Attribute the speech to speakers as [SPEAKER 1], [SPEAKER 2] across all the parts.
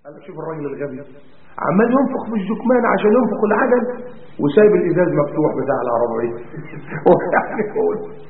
[SPEAKER 1] قال شوف الراجل الغبي عمال ينفخ في الجكمان عشان ينفخ العجل وسايب الازاز مفتوح بتاع العربيه هو يعني هو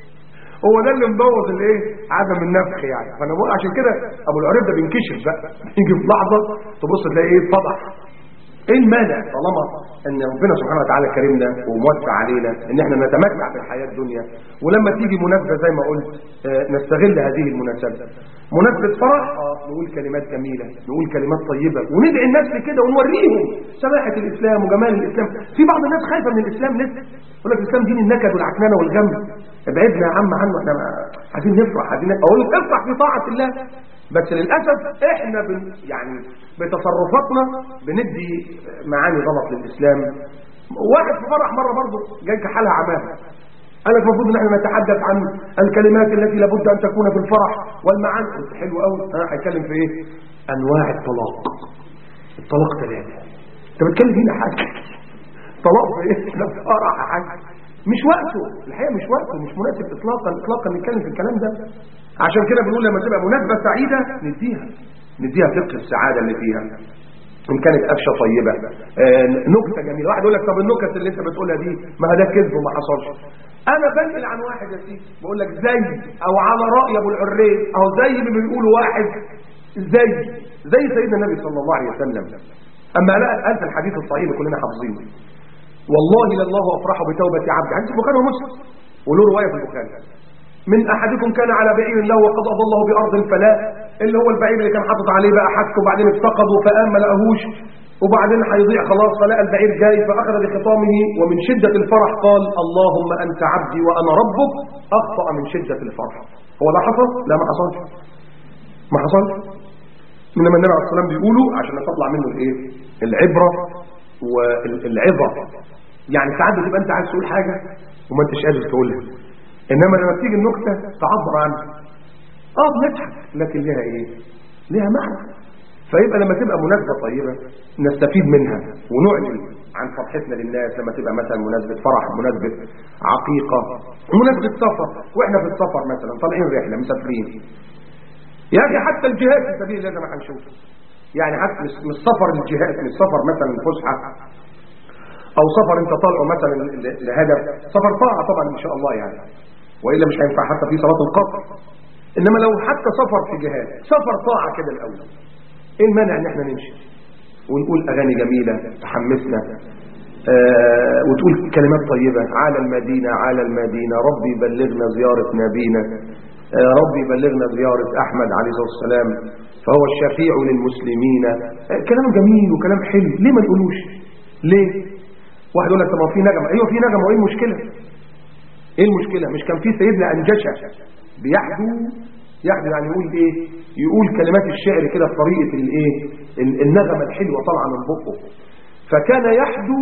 [SPEAKER 1] هو ده اللي مبوظ الايه عدم النفخ يعني فانا بقول عشان كده ابو العريب ده بينكشف بقى يجي في لحظه تبص تلاقي ايه اتفضح ايه المانع طالما ان ربنا سبحانه وتعالى كرمنا وموسع علينا ان احنا نتمتع بالحياه الدنيا ولما تيجي مناسبه زي ما قلت آه، نستغل هذه المناسبه مناسبه فرح اه نقول كلمات جميله نقول كلمات طيبه وندعي الناس لكده ونوريهم سماحه الاسلام وجمال الاسلام في بعض الناس خايفه من الاسلام لسه يقول لك الاسلام دين النكد والعكننه والغم ابعدنا يا عم عنه احنا ما- عايزين نفرح عايزين اقول لك افرح في طاعه الله بس للأسف احنا بن يعني بتصرفاتنا بندي معاني غلط للإسلام واحد في فرح مرة برضه جاي كحالها عماها قال لك المفروض ان احنا نتحدث عن الكلمات التي لابد ان تكون في الفرح والمعاني قلت حلو قوي ها هيتكلم في ايه انواع الطلاق الطلاق ثلاثه انت بتتكلم هنا حاجه طلاق في ايه احنا في فرح يا حاج مش وقته الحقيقه مش وقته مش مناسب اطلاقا اطلاقا نتكلم في الكلام ده عشان كده بنقول لما تبقى مناسبه سعيده نديها نديها فقه السعاده اللي فيها ان كانت قفشه طيبه آه، نكته جميله واحد يقول لك طب النكت اللي انت بتقولها دي ما ده كذب وما حصلش انا بنقل عن واحد يا سيدي بقول لك زي او على راي ابو العريس او زي ما بيقولوا واحد زي زي سيدنا النبي صلى الله عليه وسلم اما لا قال في الحديث الصحيح اللي كلنا حافظينه والله لله افرح بتوبه عبد حديث البخاري ومسلم وله روايه في البخاري من احدكم كان على بعير له وقد اضله بارض فلا اللي هو البعير اللي كان حاطط عليه بقى حك وبعدين افتقده فقام ما لقاهوش وبعدين هيضيع خلاص فلقى البعير جاي فاخذ بخطامه ومن شده الفرح قال اللهم انت عبدي وانا ربك اخطا من شده الفرح هو ده حصل لا ما حصلش ما حصلش انما النبي عليه الصلاه والسلام بيقولوا عشان تطلع منه الايه العبره والعظه يعني ساعات بتبقى انت عايز تقول حاجه وما انتش قادر تقولها انما لما تيجي النكته تعبر عنها اه بنضحك لكن ليها ايه ليها معنى فيبقى لما تبقى مناسبه طيبه نستفيد منها ونعلن عن فرحتنا للناس لما تبقى مثلا مناسبه فرح مناسبه عقيقه مناسبه سفر واحنا في السفر مثلا طالعين رحله مسافرين يا اخي حتى الجهاد في سبيل الله زي ما هنشوف يعني حتى مش مش سفر الجهاد مش سفر مثلا الفسحه او سفر انت طالعه مثلا ل- لهدف سفر طاعه طبعا ان شاء الله يعني والا مش هينفع حتى في صلاه القصر انما لو حتى سفر في جهاد سفر طاعه كده الاول ايه المانع ان احنا نمشي ونقول اغاني جميله تحمسنا آه وتقول كلمات طيبه على المدينه على المدينه ربي بلغنا زياره نبينا آه ربي بلغنا زياره احمد عليه الصلاه والسلام فهو الشفيع للمسلمين آه كلام جميل وكلام حلو ليه ما نقولوش ليه واحد يقول لك طب ما في نغمه ايوه في نغمه وايه المشكله ايه المشكله مش كان في سيدنا انجشه بيحدو يحدو يعني يقول ايه يقول كلمات الشعر كده بطريقه الايه ال- النغمه الحلوه طالعه من بقه فكان يحدو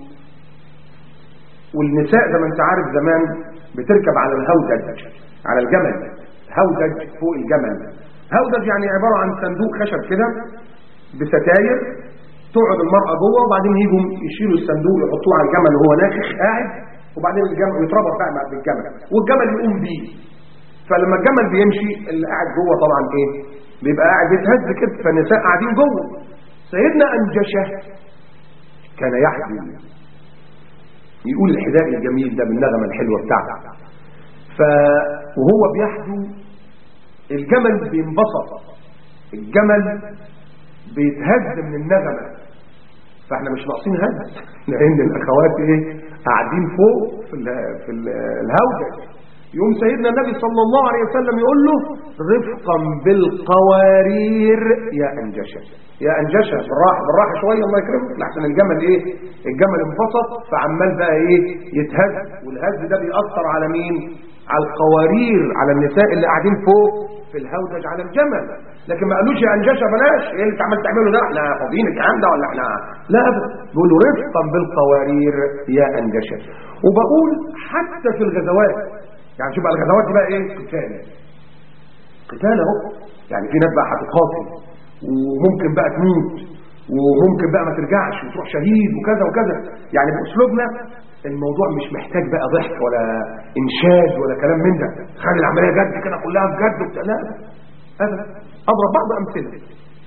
[SPEAKER 1] والنساء زي ما انت عارف زمان بتركب على الهودج على الجمل هودج فوق الجمل هودج يعني عباره عن صندوق خشب كده بستاير تقعد المرأة جوه وبعدين يجوا يشيلوا الصندوق يحطوه على الجمل وهو ناخخ قاعد وبعدين الجمل ويتربط بقى مع بالجمل والجمل يقوم بيه فلما الجمل بيمشي اللي قاعد جوه طبعا ايه بيبقى قاعد بيتهز كده فالنساء قاعدين جوه سيدنا انجشه كان يحدي يقول الحذاء الجميل ده بالنغمه الحلوه بتاعته ف وهو بيحدو الجمل بينبسط الجمل بيتهز من النغمه فاحنا مش ناقصين هز لان الاخوات ايه قاعدين فوق في ال في ال الهودج يوم سيدنا النبي صلى الله عليه وسلم يقول له رفقا بالقوارير يا انجشه يا انجشه بالراحه بالراحه شويه الله يكرمك لحسن الجمل ايه الجمل انبسط فعمال بقى ايه يتهز والهز ده بيأثر على مين على القوارير على النساء اللي قاعدين فوق في الهودج على الجمل لكن ما قالوش يا انجشه بلاش ايه اللي انت عمال تعمله ده احنا فاضيين الكلام ده ولا احنا لا ابدا بيقولوا رفقا بالقوارير يا انجشه وبقول حتى في الغزوات يعني شوف بقى الغزوات دي بقى ايه قتال قتال اهو يعني في ناس بقى هتقاتل وممكن بقى تموت وممكن بقى ما ترجعش وتروح شهيد وكذا وكذا يعني باسلوبنا الموضوع مش محتاج بقى ضحك ولا انشاد ولا كلام من ده خلي العمليه جد كده كلها بجد وبتاع لا ابدا ابدا اضرب بعض امثله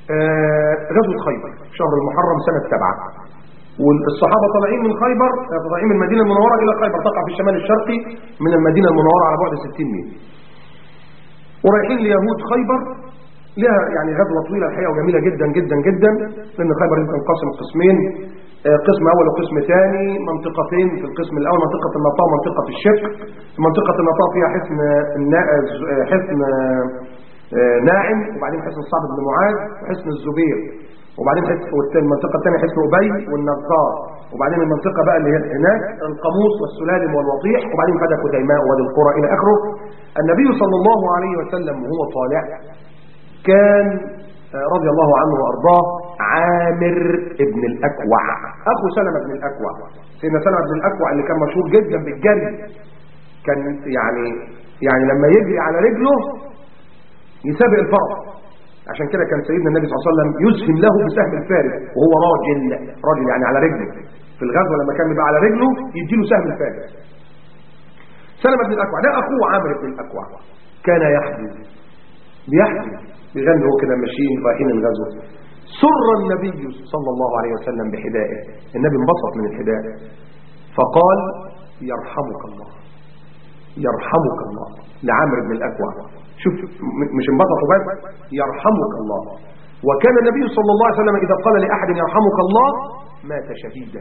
[SPEAKER 1] آه، غزوة خيبر شهر المحرم سنة سبعة والصحابة طالعين من خيبر آه، طالعين من المدينة المنورة إلى خيبر تقع في الشمال الشرقي من المدينة المنورة على بعد 60 ميل ورايحين ليهود خيبر لها يعني غزوة طويلة الحقيقة وجميلة جدا جدا جدا لأن خيبر تنقسم قسمين آه، قسم أول وقسم ثاني منطقتين في القسم الأول منطقة النطاء ومنطقة الشك منطقة النطاء فيها حصن النا- آه، حصن آه، ناعم وبعدين حصن صعب بن معاذ وحصن الزبير وبعدين حصن والتاني- المنطقة الثانية حصن أبي والنصار وبعدين المنطقة بقى اللي هي هناك القاموس والسلالم والوطيح وبعدين فدك وديماء ووادي القرى إلى آخره النبي صلى الله عليه وسلم وهو طالع كان آه، رضي الله عنه وأرضاه عامر ابن الأكوع أخو سلمة بن الأكوع سيدنا سلمة بن الأكوع اللي كان مشهور جدا بالجري كان يعني يعني لما يجري على رجله يسابق الفرس عشان كده كان سيدنا النبي صلى الله عليه وسلم يسهم له بسهم الفارس وهو راجل راجل يعني على رجله في الغزوة لما كان يبقى على رجله يديله سهم الفارس سلمة بن الأكوع ده أخوه عامر بن الأكوع كان يحدث بيحدث بيغني هو كده ماشيين رايحين الغزوة سر النبي صلى الله عليه وسلم بحدائه النبي انبسط من الحداء فقال يرحمك الله يرحمك الله لعامر بن الأكوع شوف م- مش انبسطوا بس يرحمك الله وكان النبي صلى الله عليه وسلم إذا قال لأحد يرحمك الله مات شهيدا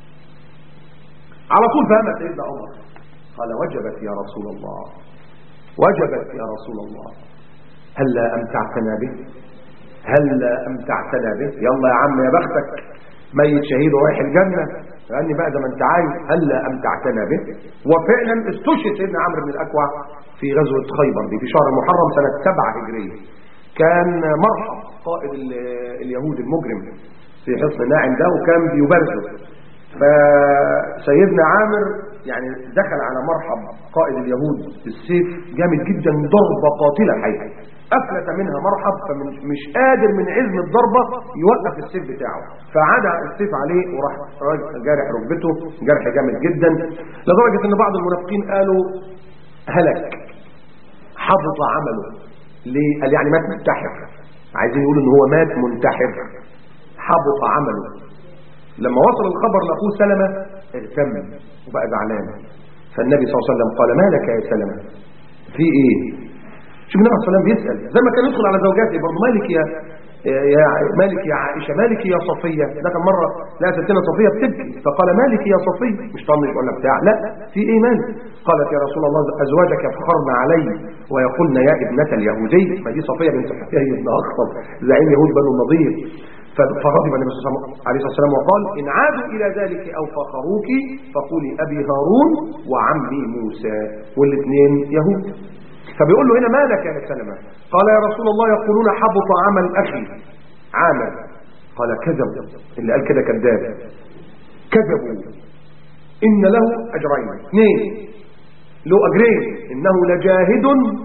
[SPEAKER 1] على طول فهم سيدنا عمر قال وجبت يا رسول الله وجبت يا رسول الله هلا أمتعتنا به هلا أمتعتنا به يلا يا عم يا بختك ميت شهيد ورايح الجنة لأني بقى زي ما انت عايز هلا أمتعتنا به وفعلا استشهد سيدنا عمرو بن الأكوع في غزوة خيبر دي في شهر محرم سنة سبعة هجرية كان مرحب قائد ال- اليهود المجرم في حصن ناعم ده وكان بيبرزه فسيدنا عامر يعني دخل على مرحب قائد اليهود بالسيف جامد جدا ضربة قاتلة حقيقة أفلت منها مرحب فمش قادر من عزم الضربة يوقف السيف بتاعه فعدى السيف عليه وراح راجل جارح ركبته جرح جامد جدا لدرجة ان بعض المنافقين قالوا هلك حبط عمله ليه؟ قال يعني مات منتحر عايزين يقولوا ان هو مات منتحر حبط عمله لما وصل الخبر لاخوه سلمة اغتم وبقى زعلان فالنبي صلى الله عليه وسلم قال ما لك يا سلمة في ايه شوف النبي صلى الله عليه وسلم بيسأل زي ما كان يدخل على زوجاته برضه مالك يا يا مالك يا عائشة مالك يا صفية ده كان مرة لا ستنا صفية بتبكي فقال مالك يا صفية مش طنش ولا بتاع لا في ايه مالك قالت يا رسول الله أزواجك يفخرن علي ويقولن يا ابنة اليهودي ما دي صفية بنت حيي بن أخطب زعيم يهود بنو النضير فغضب النبي صلى الله عليه وسلم وقال إن عادوا إلى ذلك أو فخروك فقولي أبي هارون وعمي موسى والاثنين يهود فبيقول له هنا مالك يا سلمة قال يا رسول الله يقولون حبط عمل أخي عامل قال كذب اللي قال كده كذاب كذبوا إن له أجرين اثنين له أجرين إنه لجاهد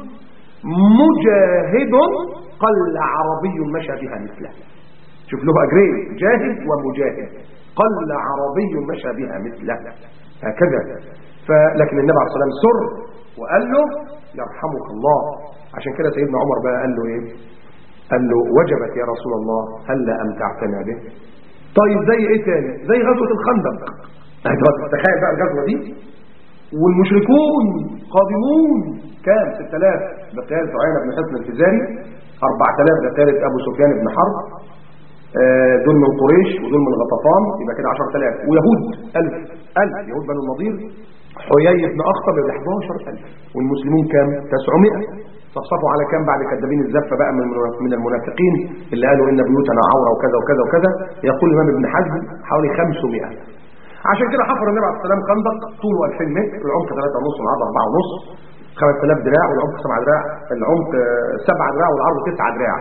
[SPEAKER 1] مجاهد قل عربي مشى بها مثله شوف له أجرين جاهد ومجاهد قل عربي مشى بها مثله هكذا فلكن النبي عليه الصلاة والسلام سر وقال له يرحمك الله عشان كده سيدنا عمر بقى قال له ايه قال له وجبت يا رسول الله هلا امتعتنا به طيب زي ايه تاني زي غزوة الخندق تخيل بقى الغزوة دي والمشركون قادمون كام 6000 بقيادة عينة بن حسن الفزاري 4000 بقيادة ابو سفيان بن حرب آه، دول من قريش ودول من غطفان يبقى كده 10000 ويهود 1000 1000 يهود بنو النضير حيي بن اخطب يبقى 11000 والمسلمون كام 900 صفصفوا على كام بعد كذابين الزفه بقى من من المنافقين اللي قالوا ان بيوتنا عوره وكذا وكذا وكذا يقول الامام ابن حزم حوالي 500 عشان كده حفر النبي عليه السلام خندق طوله 2000 متر العمق 3 ونص والعرض 4 ونص 5000 دراع والعمق 7 دراع العمق 7 دراع والعرض 9 دراع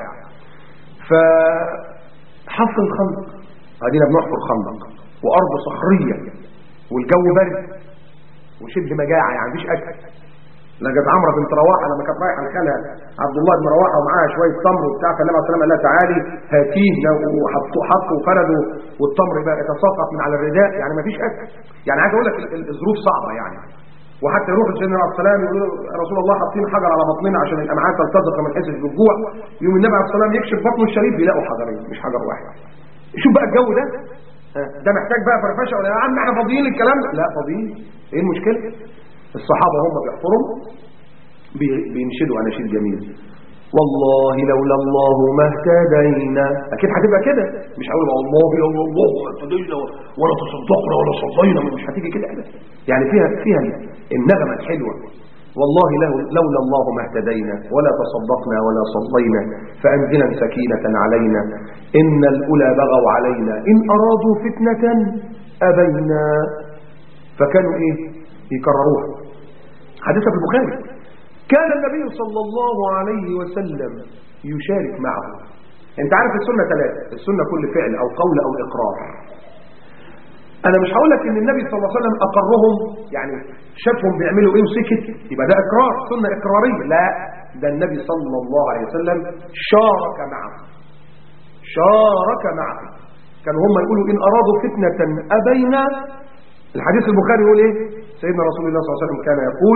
[SPEAKER 1] فحفر الخندق ادينا بنحفر خندق وارض صخريه والجو برد وشد مجاعه يعني مفيش اكل لقد عمرو بنت رواحه لما كانت رايحه لخالها عبد الله بن رواحه ومعاها شويه تمر وبتاع فالنبي عليه الصلاه والسلام قال لها تعالي هاتيه وحطوا حطوا وفردوا والتمر بقى يتساقط من على الرداء يعني مفيش اكل يعني عايز اقول لك ال- ال- الظروف صعبه يعني وحتى يروح سيدنا عليه السلام يقول يا رسول الله حاطين حجر على بطننا عشان الامعاء تلتزق ما نحسش بالجوع يوم النبي عليه السلام يكشف بطنه الشريف يلاقوا حجرين مش حجر واحد شوف بقى الجو ده ها، ده محتاج بقى فرفشه ولا يا عم احنا فاضيين الكلام ده لا فاضيين ايه المشكله الصحابه هم بيحفروا بي- بينشدوا اناشيد جميله والله لولا الله ما اهتدينا اكيد هتبقى كده مش هقول والله لولا الله ما اهتدينا ولا تصدقنا ولا صلينا مش هتيجي كده كده يعني فيها فيها النغمه الحلوه والله لو- لولا الله ما اهتدينا ولا تصدقنا ولا صلينا فانزلا سكينه علينا ان الاولى بغوا علينا ان ارادوا فتنه ابينا فكانوا ايه يكرروها حديث في البخاري كان النبي صلى الله عليه وسلم يشارك معه انت عارف السنة ثلاثة السنة كل فعل او قول او اقرار انا مش هقول لك ان النبي صلى الله عليه وسلم اقرهم يعني شافهم بيعملوا ايه وسكت يبقى ده اقرار سنة اقرارية لا ده النبي صلى الله عليه وسلم شارك معه شارك معه كانوا هم يقولوا ان ارادوا فتنة ابينا الحديث البخاري يقول ايه سيدنا رسول الله صلى الله عليه وسلم كان يقول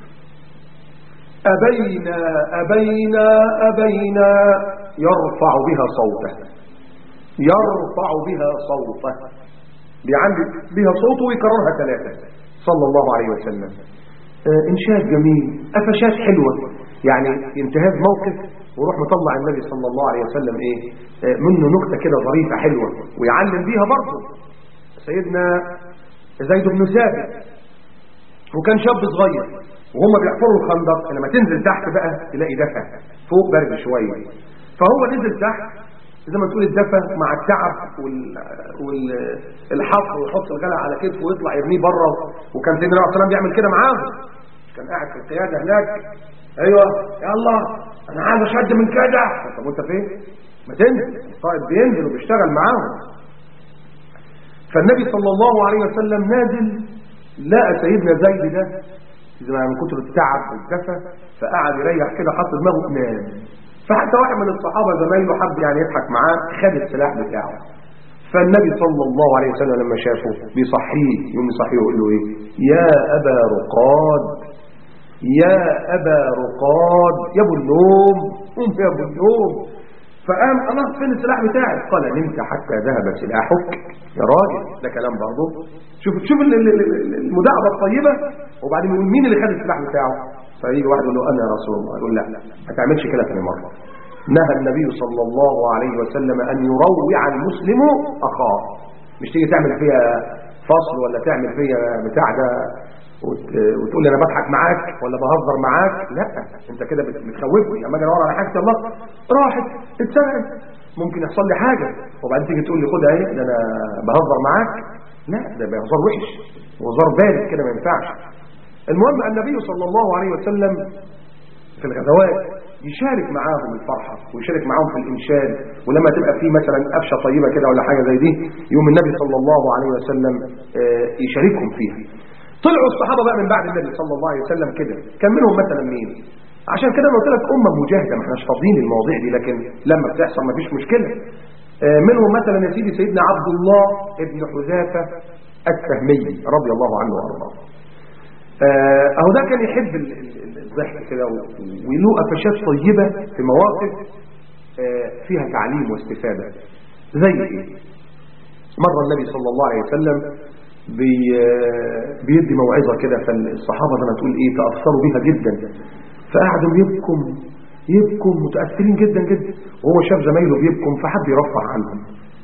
[SPEAKER 1] أبينا أبينا أبينا يرفع بها صوته يرفع بها صوته بيعلي بها صوته ويكررها ثلاثة صلى الله عليه وسلم آه إنشاد جميل قفشات حلوة يعني انتهاز موقف وروح مطلع النبي صلى الله عليه وسلم ايه آه منه نكتة كده ظريفة حلوة ويعلم بيها برضه سيدنا زيد بن ثابت وكان شاب صغير وهم بيحفروا الخندق لما تنزل تحت بقى تلاقي دفا فوق برد شويه فهو نزل تحت زي ما تقول الدفا مع التعب والحفر ويحط الغلع على كتفه ويطلع يرميه بره وكان سيدنا عليه السلام بيعمل كده معاهم كان قاعد في القياده هناك ايوه يلا انا عايز اشد من كده طب وانت فين ما تنزل القائد بينزل وبيشتغل معاهم فالنبي صلى الله عليه وسلم نازل لقى سيدنا زيد ده زي ما من كتر التعب والدفى فقعد يريح كده حط دماغه نام فحتى واحد من الصحابه زمايله حب يعني يضحك معاه خد السلاح بتاعه فالنبي صلى الله عليه وسلم لما شافه بيصحيه يوم يصحيه يقول له ايه يا ابا رقاد يا ابا رقاد يا ابو النوم قوم يا ابو النوم فقام انا فين السلاح بتاعي قال نمت حتى ذهب سلاحك يا راجل ده كلام برضه شوف شوف ال- ال- ال- المداعبه الطيبه وبعدين يقول مين اللي خد السلاح بتاعه فيجي واحد يقول له انا يا رسول الله يقول لا ما تعملش كده ثاني مره نهى النبي صلى الله عليه وسلم ان يروع المسلم اخاه مش تيجي تعمل فيها فصل ولا تعمل فيها بتاع ده وت- وتقول لي انا بضحك معاك ولا بهزر معاك لا انت كده بت- بتخوفني اما اجي ادور على حاجه الله راحت اتسرقت ممكن يحصل لي حاجه وبعدين تيجي تقول لي خدها ايه ده انا بهزر معاك لا ده بهزار وحش وهزار بارد كده ما ينفعش المهم النبي صلى الله عليه وسلم في الغزوات يشارك معاهم الفرحة ويشارك معاهم في الإنشاد ولما تبقى في مثلا قفشة طيبة كده ولا حاجة زي دي يوم النبي صلى الله عليه وسلم آه، يشاركهم فيها طلعوا الصحابة بقى من بعد النبي صلى الله عليه وسلم كده كان منهم مثلا مين عشان كده انا قلت لك أمة مجاهدة ما احناش فاضيين المواضيع دي لكن لما بتحصل ما فيش مشكلة آه، منهم مثلا يا سيدي سيدنا عبد الله ابن حذافة السهمي رضي الله عنه وارضاه آه، اهو ده كان يحب ال- ال- ال- الضحك كده و- وله قفشات طيبة في مواقف آه، فيها تعليم واستفادة زي ايه مرة النبي صلى الله عليه وسلم بي آه، بيدي موعظة كده فالصحابة زي ما تقول ايه تأثروا بيها جدا فقعدوا يبكم يبكم متأثرين جدا جدا وهو شاف زمايله بيبكم فحب يرفع عنهم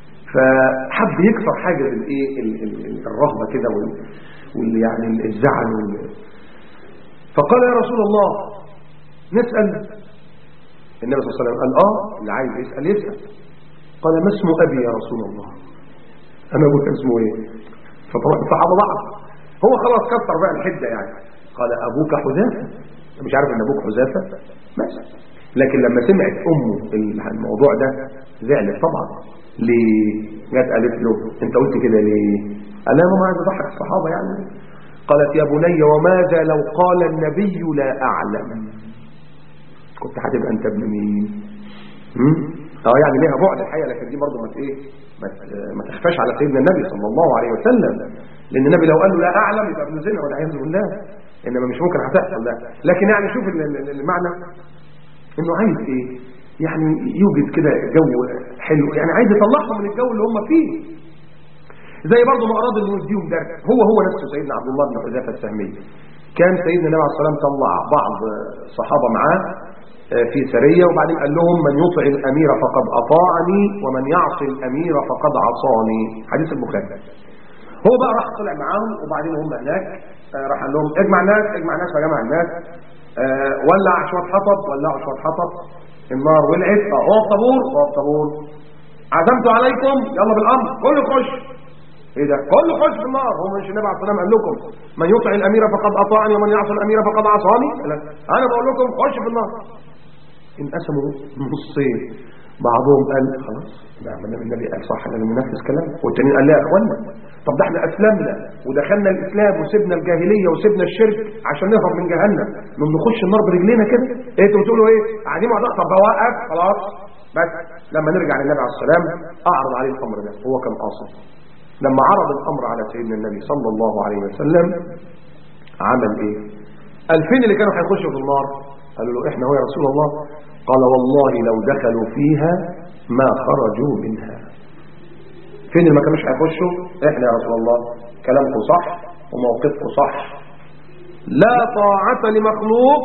[SPEAKER 1] فحب يكسر حاجة الايه ال- ال- ال- الرهبة كده وال- وال يعني الزعل وال- فقال يا رسول الله نسأل النبي صلى الله عليه وسلم قال اه اللي عايز يسأل يسأل قال ما اسم أبي يا رسول الله أنا أقول اسمه إيه فطبعا الصحابة بعض هو خلاص كسر بقى الحدة يعني قال أبوك حذافة مش عارف أن أبوك حذافة ماشي لكن لما سمعت أمه الموضوع ده زعلت طبعا ليه جت قالت له أنت قلت كده ليه قال لها ماما عايز أضحك الصحابة يعني قالت يا بني وماذا لو قال النبي لا أعلم كنت هتبقى أنت ابن مين هم؟ اه يعني ليها بعد الحقيقه لكن دي برضه ما ت- ايه ما ت- ما تخفاش على سيدنا النبي صلى الله عليه وسلم لان النبي لو قال له لا اعلم يبقى ابن زنا والعياذ بالله انما مش ممكن هتحصل لا لكن يعني شوف المعنى انه عايز ايه يعني يوجد كده جو حلو يعني عايز يطلعهم من الجو اللي هم فيه زي برضه ما اراد انه يديهم درس هو هو نفسه سيدنا عبد الله بن حذافه السهمي كان سيدنا النبي عليه الصلاه والسلام طلع بعض صحابه معاه آه، في سريه وبعدين قال لهم من يطع الامير فقد اطاعني ومن يعصي الامير فقد عصاني حديث البخاري هو بقى راح طلع معاهم وبعدين هم هناك آه، راح قال لهم اجمع الناس اجمع الناس فجمع الناس آه، ولع شويه حطب ولعوا شويه حطب النار ولعت اه اقف طابور اقف طابور عزمت عليكم يلا بالامر كله خش ايه ده كله خش في النار هو مش النبي عليه الصلاه والسلام قال لكم من يطع الامير فقد اطاعني ومن يعصي الامير فقد عصاني لا انا بقول لكم خش في النار انقسموا نصين بعضهم قال خلاص ده ما دام النبي قال صح لازم ننفذ كلامه والتانيين قال لا يا اخوانا طب ده احنا اسلمنا ودخلنا الاسلام وسيبنا الجاهليه وسيبنا الشرك عشان نهرب من جهنم نقوم نخش النار برجلينا كده ايه انتوا بتقولوا ايه قاعدين مع بعض طب بوقف خلاص بس لما نرجع للنبي عليه السلام اعرض عليه الامر ده هو كان قاصد لما عرض الامر على سيدنا النبي صلى الله عليه وسلم عمل ايه الفين اللي كانوا هيخشوا في النار قالوا له احنا هو يا رسول الله قال والله لو دخلوا فيها ما خرجوا منها فين اللي ما كانوش هيخشوا احنا يا رسول الله كلامكم صح وموقفكم صح لا طاعة لمخلوق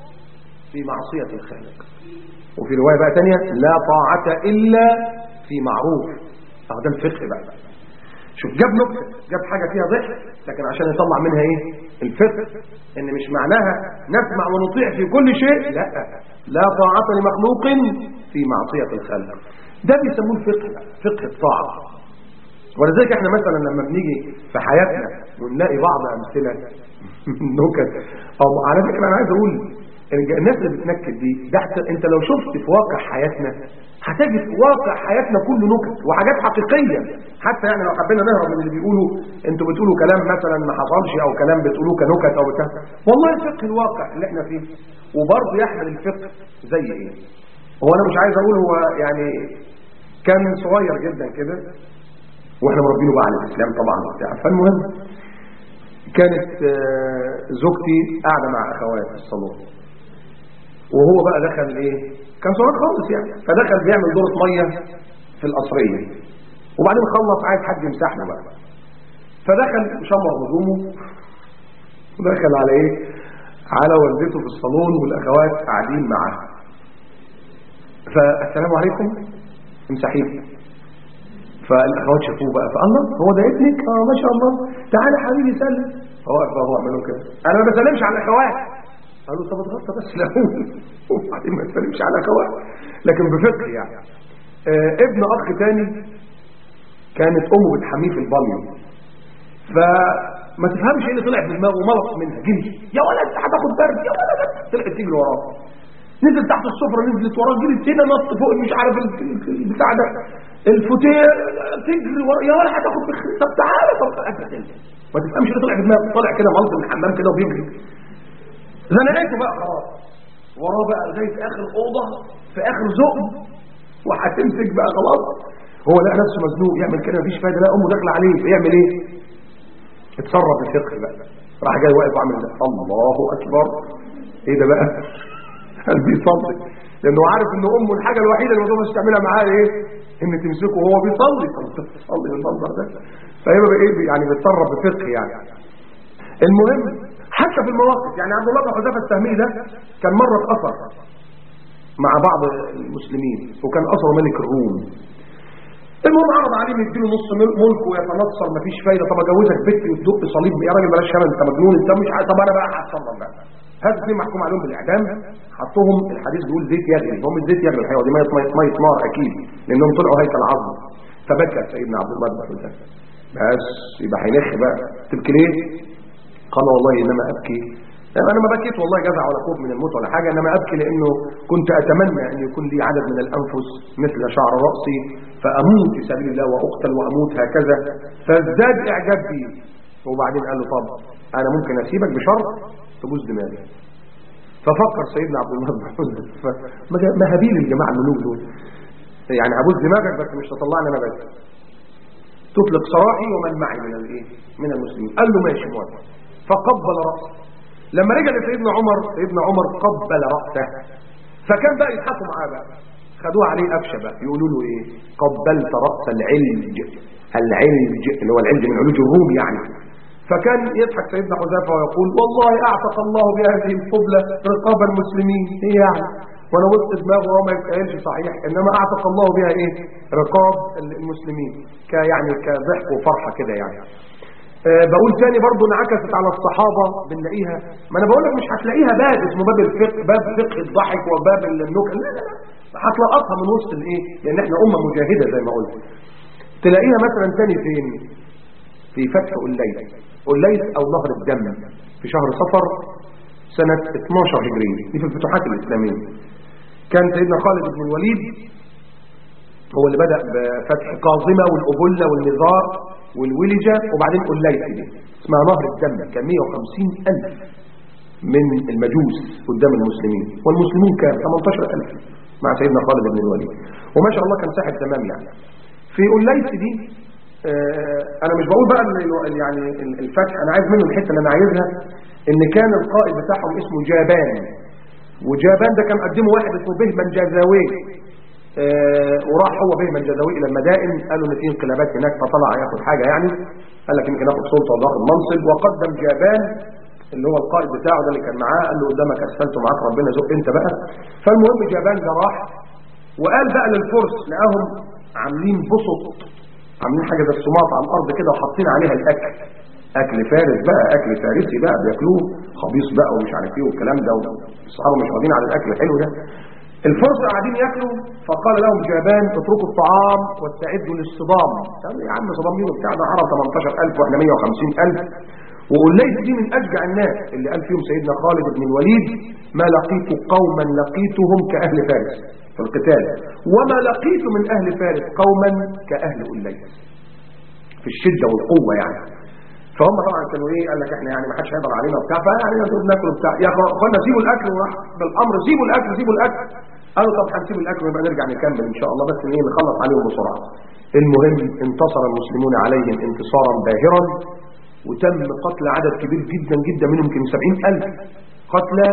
[SPEAKER 1] في معصية الخالق وفي رواية بقى تانية لا طاعة إلا في معروف اه ده الفقه بقى شوف جاب نكتة جاب حاجة فيها ضحك لكن عشان يطلع منها ايه الفقه ان مش معناها نسمع ونطيع في كل شيء لا لا طاعة لمخلوق في معصية الخالق ده بيسموه الفقه فقه الطاعة ولذلك احنا مثلا لما بنيجي في حياتنا ونلاقي بعض امثله نكت او على فكره انا عايز اقول الناس اللي بتنكد دي ده حتى انت لو شفت في واقع حياتنا هتجد في واقع حياتنا كله نكت وحاجات حقيقيه حتى يعني لو حبينا نهرب من اللي بيقولوا انتوا بتقولوا كلام مثلا ما حصلش او كلام بتقولوه كنكت او بتاع والله فقه الواقع اللي احنا فيه وبرضه يحمل الفقه زي ايه هو انا مش عايز اقول هو يعني كان صغير جدا كده واحنا مربينه بقى على الاسلام طبعا وبتاع فالمهم كانت زوجتي قاعده مع اخوات في الصالون وهو بقى دخل ايه كان صغير خالص يعني فدخل بيعمل دورة ميه في القصريه وبعدين خلص عايز حد يمسحنا بقى فدخل شمر هدومه ودخل على ايه على والدته في الصالون والاخوات قاعدين معاه فالسلام عليكم امسحيه فالاخوات شافوه بقى فالله هو ده ابنك اه ما شاء الله تعالى حبيبي سلم هو اكبر هو عملوا كده انا ما بسلمش على الاخوات قالوا طب اتغطى بس الاول وبعدين ما تسلمش على الاخوات لكن بفقه يعني آه ابن اخ تاني كانت امه بتحميه في البانيو فما تفهمش ايه اللي طلع في دماغه وملط منها جري يا ولد هتاخد برد يا ولد طلعت تجري وراه نزل تحت السفره نزلت وراه جريت هنا نط فوق مش عارف البتاع ده الفوتيه تجري ورا يا ولا هتاخد بخير طب تعالى طب ابدا ما تفهمش ايه طلع في دماغه طلع كده ملط من الحمام كده وبيجري زنقته بقى خلاص وراه بقى لغايه في اخر الاوضه في اخر زقم وهتمسك بقى خلاص هو لقى نفسه مزنوق يعمل كده مفيش فايده لا امه داخله عليه فيعمل ايه اتصرف الفقه بقى راح جاي واقف وعامل ده الله اكبر ايه ده بقى قال بيصلي لانه عارف ان امه الحاجه الوحيده اللي ما تقدرش تعملها معاه ايه ان تمسكه وهو بيصلي طب بتصلي بالمنظر ده فيبقى ايه يعني بيتصرف بفقه يعني المهم حتى في المواقف يعني عبد الله بن حذيفه السهمي ده كان مره اتاثر مع بعض المسلمين وكان اثر ملك الروم المهم عرض عليه يديله نص ملك ويتنصر مفيش فايده طب اجوزك بنت وتدق صليب يا راجل بلاش كلام انت مجنون انت مش عارف طب انا بقى هتصرف بقى هات اثنين محكوم عليهم بالاعدام حطهم الحديث بيقول زيت يغلي هم الزيت يغلي الحقيقه ودي ميه ميه ميه نار اكيد لانهم طلعوا هيكل عظم فبكى سيدنا عبد الله بن حذيفه بس يبقى هينخ بقى تبكي ليه قال والله انما ابكي انا ما بكيت والله جزع ولا خوف من الموت ولا حاجه انما ابكي لانه كنت اتمنى ان يكون لي عدد من الانفس مثل شعر راسي فاموت في سبيل الله واقتل واموت هكذا فازداد اعجاب بي وبعدين قال له طب انا ممكن اسيبك بشرط تبوس دماغي ففكر سيدنا عبد الله بن حذيفه ما هبيل الجماعه الملوك دول يعني هبوس دماغك بس مش تطلعني انا بس تطلق سراحي ومن معي من الايه من المسلمين قال له ماشي موافق فقبل راسه لما رجع لسيدنا عمر سيدنا عمر قبل رأسه فكان بقى يضحكوا معاه بقى خدوه عليه قفشه بقى يقولوا له ايه قبلت رأس العلج العلج اللي هو العلج من علوج الروم يعني فكان يضحك سيدنا حذافه ويقول والله اعتق الله بهذه القبلة رقاب المسلمين ايه يعني وانا وسط دماغه وهو ما يتقالش صحيح انما اعتق الله بها ايه رقاب المسلمين كيعني كضحك وفرحه كده يعني أه بقول تاني برضو انعكست على الصحابة بنلاقيها ما انا بقول لك مش هتلاقيها باب اسمه باب الفقه باب فقه الضحك وباب النكت لا لا لا هتلقطها من وسط الايه لان احنا امه مجاهده زي ما قلت تلاقيها مثلا تاني فين في فتح الليل الليل او نهر الدم في شهر صفر سنة 12 هجرية دي في الفتوحات الإسلامية كان سيدنا خالد بن الوليد هو اللي بدأ بفتح قاظمة والأبلة والنزار والولجة وبعدين الليل دي اسمها نهر الدم كان 150 ألف من المجوس قدام المسلمين والمسلمين كان 18 ألف مع سيدنا خالد بن الوليد وما شاء الله كان ساحب تمام يعني في الليل دي آه انا مش بقول بقى يعني الفتح انا عايز منه الحته اللي انا عايزها ان كان القائد بتاعهم اسمه جابان وجابان ده كان قدمه واحد اسمه بهمن جازاوي آه وراح هو بهمن جازاوي الى المدائن قالوا ان في انقلابات هناك فطلع ياخد حاجه يعني قال لك يمكن اخد سلطه ولا اخد منصب وقدم جابان اللي هو القائد بتاعه ده اللي كان معاه قال له قدامك اسفلت معاك ربنا زق انت بقى فالمهم جابان ده راح وقال بقى للفرس لقاهم عاملين بسط عاملين حاجه زي السماط على الارض كده وحاطين عليها الاكل اكل فارس بقى اكل فارسي بقى بياكلوه خبيص بقى ومش عارف ايه والكلام ده الصحابه مش واخدين على الاكل الحلو ده الفرس قاعدين ياكلوا فقال لهم جابان اتركوا الطعام واستعدوا للصدام قالوا يا عم صدام مين وبتاع ده عرب 18000 واحنا 150000 وقليت دي من أشجع الناس اللي قال فيهم سيدنا خالد بن الوليد ما لقيت قوما لقيتهم كأهل فارس في القتال وما لقيت من أهل فارس قوما كأهل قليت في الشدة والقوة يعني فهم طبعا كانوا ايه قال لك احنا يعني ما حدش هيقدر علينا وبتاع فيعني نقول ناكل وبتاع يا اخوانا سيبوا الاكل وراح بالامر سيبوا الاكل سيبوا الاكل قالوا طب هنسيب الاكل ونبقى نرجع نكمل ان شاء الله بس ايه نخلص عليهم بسرعه المهم انتصر المسلمون عليهم انتصارا باهرا وتم قتل عدد كبير جدا جدا منهم يمكن 70000 قتلى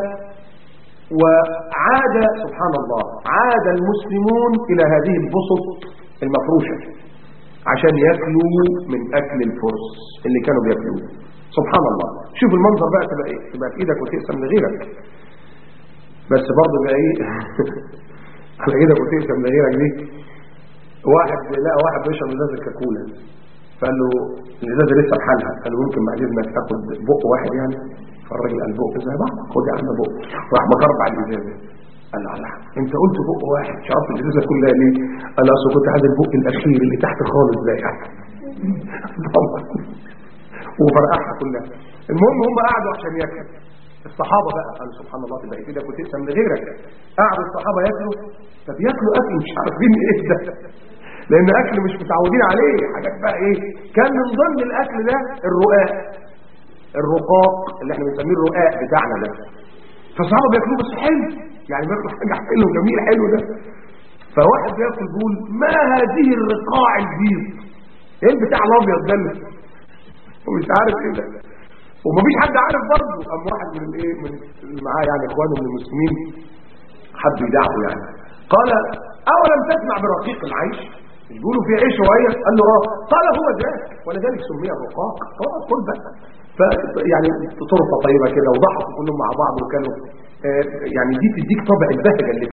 [SPEAKER 1] وعاد سبحان الله عاد المسلمون إلى هذه البسط المفروشة عشان يأكلوا من أكل الفرس اللي كانوا بيأكلوه سبحان الله شوف المنظر بقى تبقى إيه تبقى في إيدك وتقسم لغيرك بس برضه بقى إيه على إيدك وتقسم لغيرك دي واحد لقى واحد بيشرب ازازه كاكولا فقال له الازازه لسه بحالها قال له ممكن بعد اذنك تاخد بق واحد يعني فالراجل قال بق زي بعض خد يا عم بق راح مكربع الازازه قال له الله انت قلت بق واحد شربت الازازه كلها ليه قال له اصل كنت عايز البق الاخير اللي تحت خالص ده يعني طبعا وفرقعها كلها المهم هم قعدوا عشان ياكلوا الصحابه بقى قال سبحان الله تبقى ايدك وتقسم لغيرك قعدوا الصحابه ياكلوا طب ياكلوا اكل مش عارفين ايه ده لان اكل مش متعودين عليه حاجات بقى ايه كان من ضمن الاكل ده الرقاق الرقاق اللي احنا بنسميه الرقاق بتاعنا ده فالصحابه بياكلوه بس حلو يعني بياكلوا حاجه حلو جميل حلو ده فواحد بياكل بيقول ما هذه الرقاع البيض ايه البتاع الابيض ده ومش عارف ايه ده ومفيش حد عارف برضه قام واحد من الايه من اللي معاه يعني اخوانه من المسلمين حد يدعه يعني قال اولم تسمع برقيق العيش يقولوا في عيش شويه قال له اه قال هو ذاك ولذلك سمي الرقاق اه كل بقى ف يعني طرفه طيبه كده وضحكوا كلهم مع بعض وكانوا آه يعني دي تديك طبع البهجه اللي